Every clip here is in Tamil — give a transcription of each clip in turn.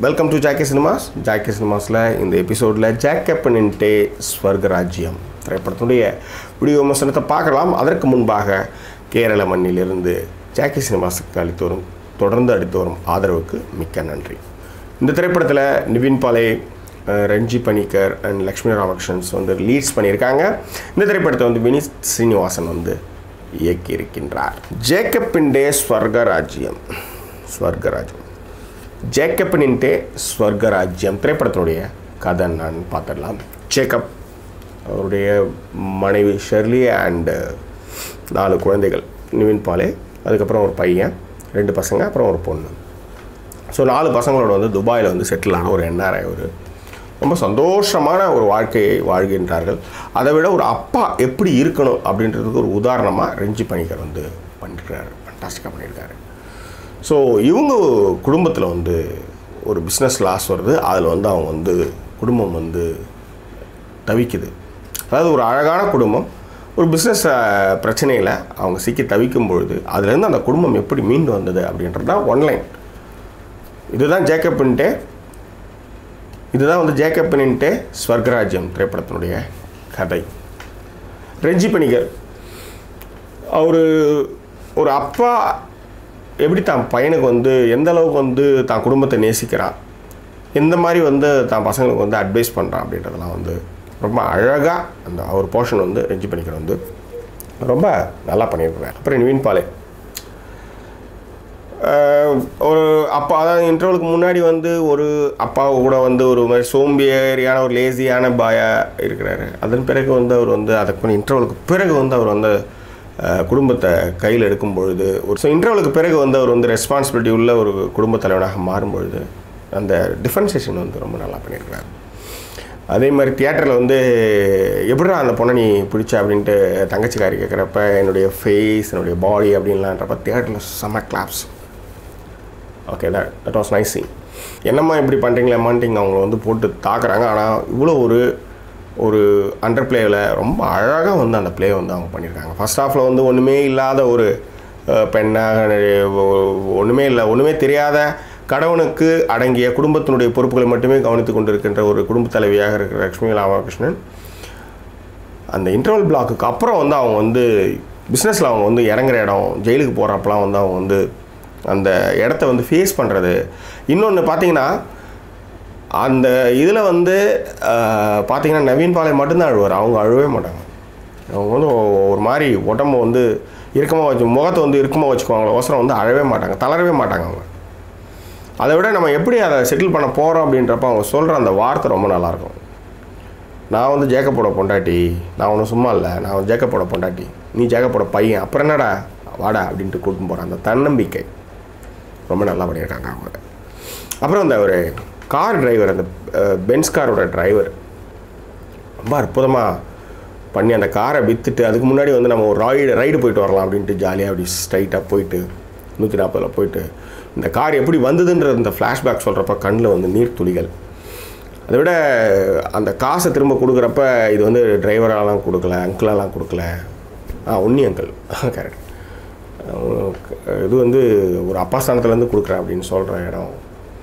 welcome to Jackie cinemas Jackie சினிமாஸில் இந்த எபிசோடில் ஜாக்கப்பனின்டே ஸ்வர்கராஜ்யம் திரைப்படத்துடைய வீடியோ விமர்சனத்தை பார்க்கலாம் அதற்கு முன்பாக கேரள மண்ணிலிருந்து ஜாக்கி சினிமாஸுக்கு அளித்து வரும் தொடர்ந்து அளித்து வரும் ஆதரவுக்கு மிக்க நன்றி இந்த திரைப்படத்தில் நிவின் பாலே அஹ், ரஞ்சி பணிக்கர் அண்ட் லக்ஷ்மி ராமகிருஷ்ணன்ஸ் வந்து லீட்ஸ் பண்ணியிருக்காங்க இந்த திரைப்படத்தை வந்து வினித் ஸ்ரீனிவாசன் வந்து இயக்கியிருக்கின்றார் ஜேக்கப்பின்டே ஸ்வர்கராஜ்யம் ஸ்வர்கராஜ்யம் ஜேக்கப்பினின்டே ஸ்வர்கராஜ்யம் திரைப்படத்தினுடைய கதை நான் பார்த்துடலாம் ஜேக்கப் அவருடைய மனைவி ஷெர்லி அண்டு நாலு குழந்தைகள் நிவின் பாலே அதுக்கப்புறம் ஒரு பையன் ரெண்டு பசங்க அப்புறம் ஒரு பொண்ணு ஸோ நாலு பசங்களோட வந்து துபாயில் வந்து செட்டில் ஆன ஒரு என்ஆர்ஐ ஒரு ரொம்ப சந்தோஷமான ஒரு வாழ்க்கையை வாழ்கின்றார்கள் அதை விட ஒரு அப்பா எப்படி இருக்கணும் அப்படின்றதுக்கு ஒரு உதாரணமாக ரெஞ்சி பணிக்கர் வந்து பண்ணிருக்காரு ஃபண்டாஸ்டிக்காக பண்ணியிருக்காரு ஸோ இவங்க குடும்பத்தில் வந்து ஒரு பிஸ்னஸ் லாஸ் வருது அதில் வந்து அவங்க வந்து குடும்பம் வந்து தவிக்குது அதாவது ஒரு அழகான குடும்பம் ஒரு பிஸ்னஸ் பிரச்சனையில் அவங்க சிக்கி தவிக்கும் பொழுது அதுலேருந்து அந்த குடும்பம் எப்படி மீண்டு வந்தது அப்படின்றது தான் ஒன்லைன் இதுதான் ஜேக்கப்பின்ட்டே இதுதான் வந்து ஜேக்கப்பின்ட்டே ஸ்வர்கராஜ்யம் திரைப்படத்தினுடைய கதை ரெஞ்சி பணிகர் அவர் ஒரு அப்பா எப்படி தான் பையனுக்கு வந்து எந்த அளவுக்கு வந்து தான் குடும்பத்தை நேசிக்கிறான் எந்த மாதிரி வந்து தான் பசங்களுக்கு வந்து அட்வைஸ் பண்ணுறான் அப்படின்றதெல்லாம் வந்து ரொம்ப அழகாக அந்த அவர் போர்ஷன் வந்து ரெஞ்சி பண்ணிக்கிற வந்து ரொம்ப நல்லா பண்ணியிருக்கிறார் அப்புறம் நிவின் பாலே அஹ், ஒரு அப்பா அதாவது இன்டர்வலுக்கு முன்னாடி வந்து ஒரு அப்பா கூட வந்து ஒரு மாதிரி சோம்பேறியான ஒரு லேசியான பாயா இருக்கிறாரு அதன் பிறகு வந்து அவர் வந்து அதுக்கு இன்டர்வலுக்கு பிறகு வந்து அவர் வந்து அஹ், குடும்பத்தை கையில் எடுக்கும் பொழுது ஒரு ஸோ இன்டர்வலுக்கு பிறகு வந்து அவர் வந்து ரெஸ்பான்சிபிலிட்டி உள்ள ஒரு குடும்ப தலைவனாக மாறும் பொழுது அந்த டிஃபரன்சியேஷன் வந்து ரொம்ப நல்லா பண்ணியிருக்கிறார் அதே மாதிரி தியேட்டரில் வந்து எப்படிடா அந்த பொண்ணை நீ பிடிச்ச அப்படின்ட்டு தங்கச்சிக்காரி கேட்குறப்ப என்னுடைய ஃபேஸ் என்னுடைய பாடி அப்படின்லான்றப்ப தியேட்டரில் செம்ம claps okay that that was nice scene என்னம்மா இப்படி பண்ணுறீங்களேம்மான்ட்டு அவங்க வந்து போட்டு தாக்குறாங்க ஆனால் இவ்வளோ ஒரு ஒரு அண்டர் பிளேவில் ரொம்ப அழகாக வந்து அந்த ப்ளே வந்து அவங்க பண்ணியிருக்காங்க ஃபர்ஸ்ட் ஹாஃபில் வந்து ஒன்றுமே இல்லாத ஒரு அஹ், பெண்ணாக ஒ- ஒன்றுமே இல்லை ஒன்றுமே தெரியாத கடவுனுக்கு அடங்கிய குடும்பத்தினுடைய பொறுப்புகளை மட்டுமே கவனித்து கொண்டிருக்கின்ற ஒரு குடும்ப தலைவியாக இருக்கிற லக்ஷ்மி ராமகிருஷ்ணன் அந்த இன்டர்வல் பிளாக்குக்கு அப்புறம் வந்து அவங்க வந்து பிஸ்னஸில் அவங்க வந்து இறங்குற இடம் ஜெயிலுக்கு போகிறப்பலாம் வந்து அவங்க வந்து அந்த இடத்த வந்து ஃபேஸ் பண்ணுறது இன்னொன்று பார்த்தீங்கன்னா அந்த இதில் வந்து ஆஹ், பார்த்தீங்கன்னா நவீன் பாலை மட்டும்தான் அழுவார் அவங்க அழுவே மாட்டாங்க அவங்க வந்து ஒ- ஒரு மாதிரி உடம்பு வந்து இறுக்கமாக வச்சு முகத்தை வந்து இறுக்கமாக வச்சுக்குவாங்களோ அவசரம் வந்து அழவே மாட்டாங்க தளரவே மாட்டாங்க அவங்க அதை விட நம்ம எப்படி அதை செட்டில் பண்ண போகிறோம் அப்படின்றப்ப அவங்க சொல்கிற அந்த வார்த்தை ரொம்ப நல்லாயிருக்கும் நான் வந்து ஜேக்கப்போட பொண்டாட்டி நான் ஒன்றும் சும்மா இல்லை நான் வந்து ஜேக்கப்போட பொண்டாட்டி நீ ஜேக்கப்போட பையன் அப்புறம் என்னடா வாடா அப்படின்ட்டு கூட்டின்னு போகிறேன் அந்த தன்னம்பிக்கை ரொம்ப நல்லா பண்ணியிருக்காங்க அவங்க அப்புறம் அந்த ஒரு கார் டிரைவர் அந்த அஹ், பென்ஸ் காரோட டிரைவர் ரொம்ப அற்புதமாக பண்ணி அந்த காரை விற்றுட்டு அதுக்கு முன்னாடி வந்து நம்ம ஒரு ரைடு ரைடு போயிட்டு வரலாம் அப்படின்ட்டு ஜாலியாக அப்படி ஸ்ட்ரைட்டாக போயிட்டு நூற்றி நாற்பதில் போயிட்டு இந்த கார் எப்படி வந்ததுன்ற இந்த ஃப்ளாஷ்பேக் சொல்கிறப்ப கண்ணில் வந்து நீர் துளிகள் அதை விட அந்த காசை திரும்ப கொடுக்குறப்ப இது வந்து டிரைவராலாம் கொடுக்கல அங்கிளாலாம் கொடுக்கல ஆ உன்னி அங்கிள் கரெக்ட் இது வந்து ஒரு அப்பா ஸ்தானத்துலேருந்து கொடுக்குறேன் அப்படின்னு சொல்கிற இடம்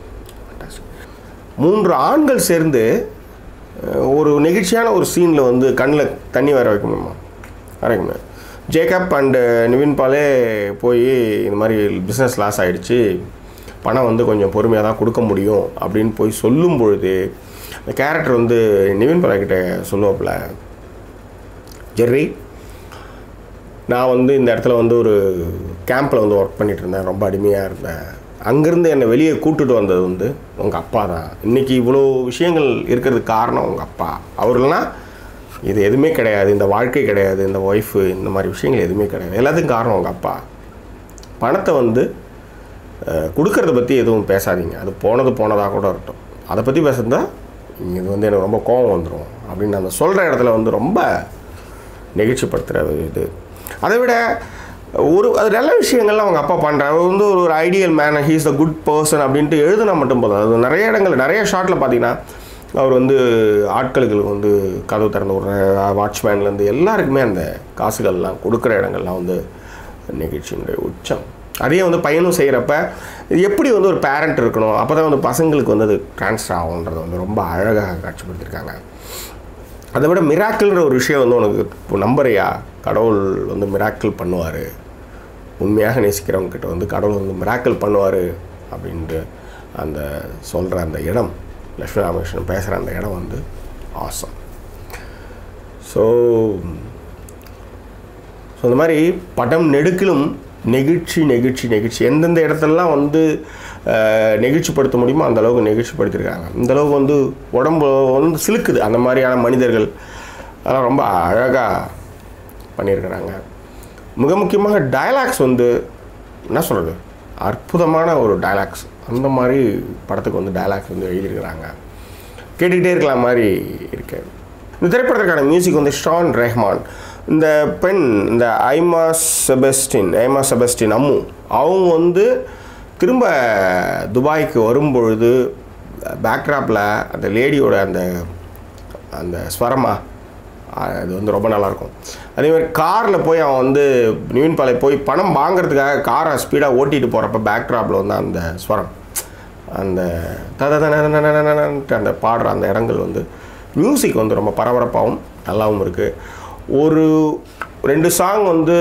மூன்று ஆண்கள் சேர்ந்து அஹ், ஒரு நெகிழ்ச்சியான ஒரு சீனில் வந்து கண்ணில் தண்ணி வர வைக்க முடியுமா வரைக்க முடியாது ஜேக்கப் அண்டு நிவின் பாலே போய் இந்த மாதிரி பிஸ்னஸ் லாஸ் ஆகிடுச்சு பணம் வந்து கொஞ்சம் பொறுமையாக தான் கொடுக்க முடியும் அப்படின்னு போய் சொல்லும் பொழுது அந்த கேரக்டர் வந்து நிவின் பாலே கிட்ட சொல்லுவாப்புல ஜெர்ரி நான் வந்து இந்த இடத்துல வந்து ஒரு கேம்பில் வந்து ஒர்க் பண்ணிட்டு இருந்தேன் ரொம்ப அடிமையாக இருந்தேன் அங்கேருந்து என்னை வெளியே கூட்டுட்டு வந்தது வந்து உங்கள் அப்பா தான் இன்றைக்கி இவ்வளோ விஷயங்கள் இருக்கிறதுக்கு காரணம் உங்கள் அப்பா அவர் இல்லைன்னா இது எதுவுமே கிடையாது இந்த வாழ்க்கை கிடையாது இந்த ஒய்ஃபு இந்த மாதிரி விஷயங்கள் எதுவுமே கிடையாது எல்லாத்துக்கும் காரணம் உங்கள் அப்பா பணத்தை வந்து அஹ், கொடுக்கறத பற்றி எதுவும் பேசாதீங்க அது போனது போனதாக கூட இருக்கட்டும் அதை பற்றி பேசுறதா இது வந்து எனக்கு ரொம்ப கோபம் வந்துடும் அப்படின்னு அந்த சொல்கிற இடத்துல வந்து ரொம்ப நெகிழ்ச்சிப்படுத்துகிற இது அதை விட ஒரு அது நல்ல விஷயங்கள்லாம் அவங்க அப்பா பண்ணுறாங்க அவர் வந்து ஒரு ideal man he's a good person அப்படின்ட்டு எழுதுனா மட்டும் போதும் அது நிறைய இடங்கள் நிறைய ஷாட்டில் பார்த்தீங்கன்னா அவர் வந்து ஆட்களுக்கு வந்து கதவு திறந்து விடுற வாட்ச்மேன்லேருந்து எல்லாருக்குமே அந்த காசுகள்லாம் கொடுக்குற இடங்கள்லாம் வந்து நிகழ்ச்சியினுடைய உச்சம் அதையே வந்து பையனும் செய்கிறப்ப எப்படி வந்து ஒரு பேரண்ட் இருக்கணும் அப்போ தான் வந்து பசங்களுக்கு வந்து அது ட்ரான்ஸ்ஃபர் ஆகுன்றதை வந்து ரொம்ப அழகாக காட்சிப்படுத்தியிருக்காங்க அதை விட மிராக்கிள்ன்ற ஒரு விஷயம் வந்து உனக்கு இப்போ நம்புறியா கடவுள் வந்து மிராக்கிள் பண்ணுவார் உண்மையாக நேசிக்கிறவங்க கிட்ட வந்து கடவுள் வந்து மிராக்கிள் பண்ணுவார் அப்படின்ட்டு அந்த சொல்கிற அந்த இடம் லக்ஷ்மி ராமகிருஷ்ணன் பேசுகிற அந்த இடம் வந்து ஆசம் ஸோ ஸோ இந்த மாதிரி படம் நெடுக்கிலும் நெகிழ்ச்சி நெகிழ்ச்சி நெகிழ்ச்சி எந்தெந்த இடத்துலலாம் வந்து அஹ், நெகிழ்ச்சிப்படுத்த முடியுமோ அந்த அளவுக்கு நெகிழ்ச்சிப்படுத்தியிருக்காங்க இந்த அளவுக்கு வந்து உடம்பு வந்து சிலுக்குது அந்த மாதிரியான மனிதர்கள் அதெல்லாம் ரொம்ப அழகாக பண்ணியிருக்கிறாங்க மிக முக்கியமாக டயலாக்ஸ் வந்து என்ன சொல்கிறது அற்புதமான ஒரு டயலாக்ஸ் அந்த மாதிரி படத்துக்கு வந்து டயலாக்ஸ் வந்து எழுதியிருக்கிறாங்க கேட்டுக்கிட்டே இருக்கலாம் மாதிரி இருக்கு இந்த திரைப்படத்திற்கான மியூசிக் வந்து ஷான் ரெஹ்மான் இந்த பெண் இந்த ஐமா செபஸ்டின் ஐமா செபஸ்டின் அம்மு அவங்க வந்து திரும்ப துபாய்க்கு வரும்பொழுது பேக்ராப்பில் அந்த லேடியோட அந்த அந்த ஸ்வரமா அது வந்து ரொம்ப நல்லாயிருக்கும் அதே மாதிரி காரில் போய் அவன் வந்து நிவின் பாலை போய் பணம் வாங்குறதுக்காக காரை ஸ்பீடாக ஓட்டிகிட்டு போகிறப்ப பேக்ட்ராப்பில் வந்து அந்த ஸ்வரம் அந்த ததனன்ட்டு அந்த பாடுற அந்த இடங்கள் வந்து மியூசிக் வந்து ரொம்ப பரபரப்பாகவும் நல்லாவும் இருக்குது ஒரு ரெண்டு சாங் வந்து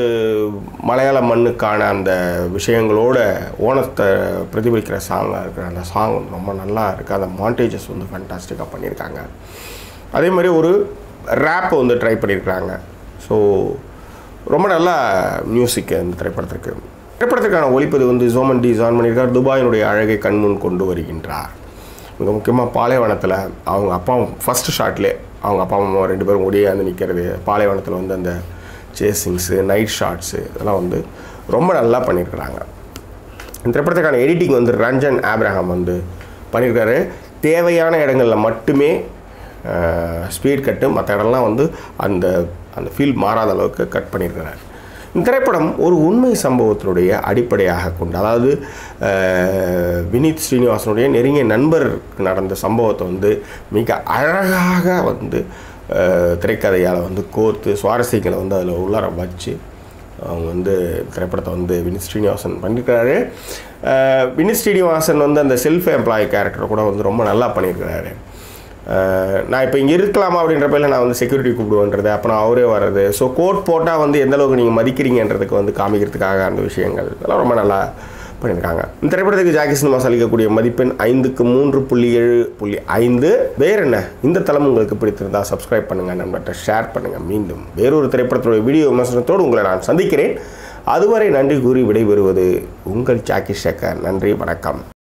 மலையாள மண்ணுக்கான அந்த விஷயங்களோட ஓணத்தை பிரதிபலிக்கிற சாங்காக இருக்கிற அந்த சாங் வந்து ரொம்ப நல்லா இருக்குது அந்த மாண்டேஜஸ் வந்து ஃபேண்டாஸ்டிக்காக பண்ணியிருக்காங்க அதே மாதிரி ஒரு ரேப் வந்து ட்ரை பண்ணியிருக்கிறாங்க ஸோ ரொம்ப நல்லா மியூசிக் இந்த திரைப்படத்திற்கு திரைப்படத்திற்கான ஒளிப்பது வந்து ஜோமன் டி ஜான் பண்ணியிருக்கார் துபாயினுடைய அழகை கண்முன் கொண்டு வருகின்றார் மிக முக்கியமாக பாலைவனத்தில் அவங்க அப்பா ஃபஸ்ட்டு ஷாட்லே அவங்க அப்பா அம்மா ரெண்டு பேரும் ஒடியாந்து நிற்கிறது பாலைவனத்தில் வந்து அந்த சேசிங்ஸு நைட் ஷாட்ஸு இதெல்லாம் வந்து ரொம்ப நல்லா பண்ணியிருக்கிறாங்க இந்த திரைப்படத்துக்கான எடிட்டிங் வந்து ரஞ்சன் ஆப்ரஹாம் வந்து பண்ணியிருக்காரு தேவையான இடங்களில் மட்டுமே ஸ்பீட் கட்டு மற்ற இடம்லாம் வந்து அந்த அந்த ஃபீல் மாறாத அளவுக்கு கட் பண்ணியிருக்கிறார் இந்த திரைப்படம் ஒரு உண்மை சம்பவத்தினுடைய அடிப்படையாக கொண்டு அதாவது அஹ், வினீத் ஸ்ரீனிவாசனுடைய நெருங்கிய நண்பருக்கு நடந்த சம்பவத்தை வந்து மிக அழகாக வந்து அஹ், திரைக்கதையால் வந்து கோர்த்து சுவாரஸ்யங்களை வந்து அதில் உள்ளார வச்சு அவங்க வந்து திரைப்படத்தை வந்து வினித் ஸ்ரீனிவாசன் பண்ணியிருக்கிறாரு அஹ் வினித் ஸ்ரீனிவாசன் வந்து அந்த செல்ஃப் எம்ப்ளாயி கேரக்டரை கூட வந்து ரொம்ப நல்லா பண்ணியிருக்கிறாரு அஹ் நான் இப்போ இங்கே இருக்கலாமா அப்படின்ற பேரில் நான் வந்து செக்யூரிட்டி கூப்பிடுவேன்றது அப்புறம் அவரே வர்றது ஸோ கோட் போட்டால் வந்து எந்த அளவுக்கு நீங்கள் மதிக்கிறீங்கன்றதுக்கு வந்து காமிக்கிறதுக்காக அந்த விஷயங்கள் இதெல்லாம் ரொம்ப நல்லா பண்ணியிருக்காங்க இந்த திரைப்படத்துக்கு ஜாக்கி சினிமாஸ் அளிக்கக்கூடிய மதிப்பெண் ஐந்துக்கு மூன்று புள்ளி ஏழு புள்ளி ஐந்து வேற என்ன இந்த தளம் உங்களுக்கு பிடித்திருந்தால் சப்ஸ்கிரைப் பண்ணுங்கள் நண்பர்கிட்ட ஷேர் பண்ணுங்கள் மீண்டும் வேறொரு திரைப்படத்துடைய வீடியோ விமர்சனத்தோடு உங்களை நான் சந்திக்கிறேன் அதுவரை நன்றி கூறி விடைபெறுவது உங்கள் ஜாக்கி ஷேக்கர் நன்றி வணக்கம்